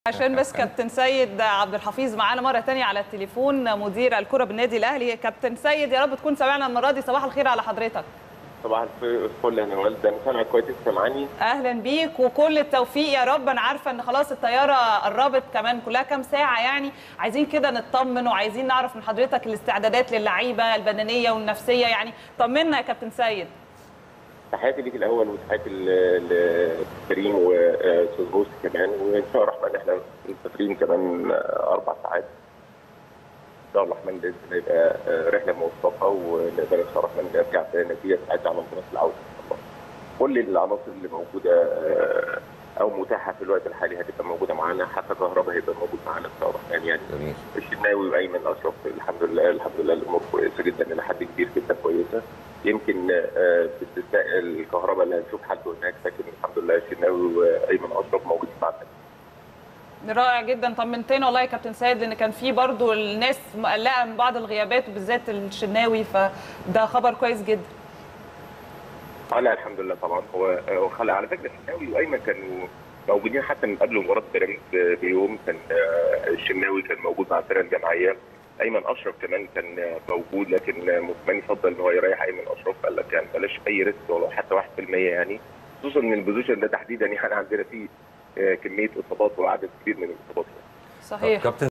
عشان بس كابتن سيد عبد الحفيظ معانا مره تانية على التليفون مدير الكره بالنادي الاهلي كابتن سيد يا رب تكون سامعنا المره دي صباح الخير على حضرتك صباح الفل يا نوال ده انا سامعك كويس سامعاني اهلا بيك وكل التوفيق يا رب انا عارفه ان خلاص الطياره قربت كمان كلها كام ساعه يعني عايزين كده نطمن وعايزين نعرف من حضرتك الاستعدادات للعيبه البدنيه والنفسيه يعني طمنا يا كابتن سيد تحياتي ليك الاول وتحياتي لكريم واستاذ بوسي كمان وان شاء الله الرحمن احنا مسافرين كمان اربع ساعات ان شاء الله الرحمن باذن الله يبقى رحله موفقه ونقدر ان شاء الله الرحمن نرجع بنتيجه سعيده على منطقه العوده ان شاء الله. كل العناصر اللي موجوده او متاحه في الوقت الحالي هتبقى موجوده معانا حتى كهرباء هيبقى موجود معانا ان شاء الله الرحمن يعني جميل الشناوي وايمن اشرف الحمد لله الحمد لله الامور كويسه جدا الى حد كبير جدا كويسه يمكن باستثناء الكهرباء اللي هنشوف حالته هناك لكن الحمد لله الشناوي وايمن اشرف موجودين معانا رائع جدا طمنتنا والله يا كابتن سيد لان كان في برضو الناس مقلقه من بعض الغيابات وبالذات الشناوي فده خبر كويس جدا اه لا الحمد لله طبعا هو هو خلق على فكره الشناوي وايمن كانوا موجودين حتى من قبل مباراه بيراميدز بيوم كان الشناوي كان موجود مع الفرقه الجماعيه ايمن اشرف كمان كان موجود لكن موسيماني فضل ان هو يريح ايمن اشرف قال لك يعني بلاش اي ريسك ولو حتى 1% يعني خصوصا ان البوزيشن ده تحديدا يعني عندنا فيه كميه اصابات وعدد كبير من الاصابات صحيح كابتن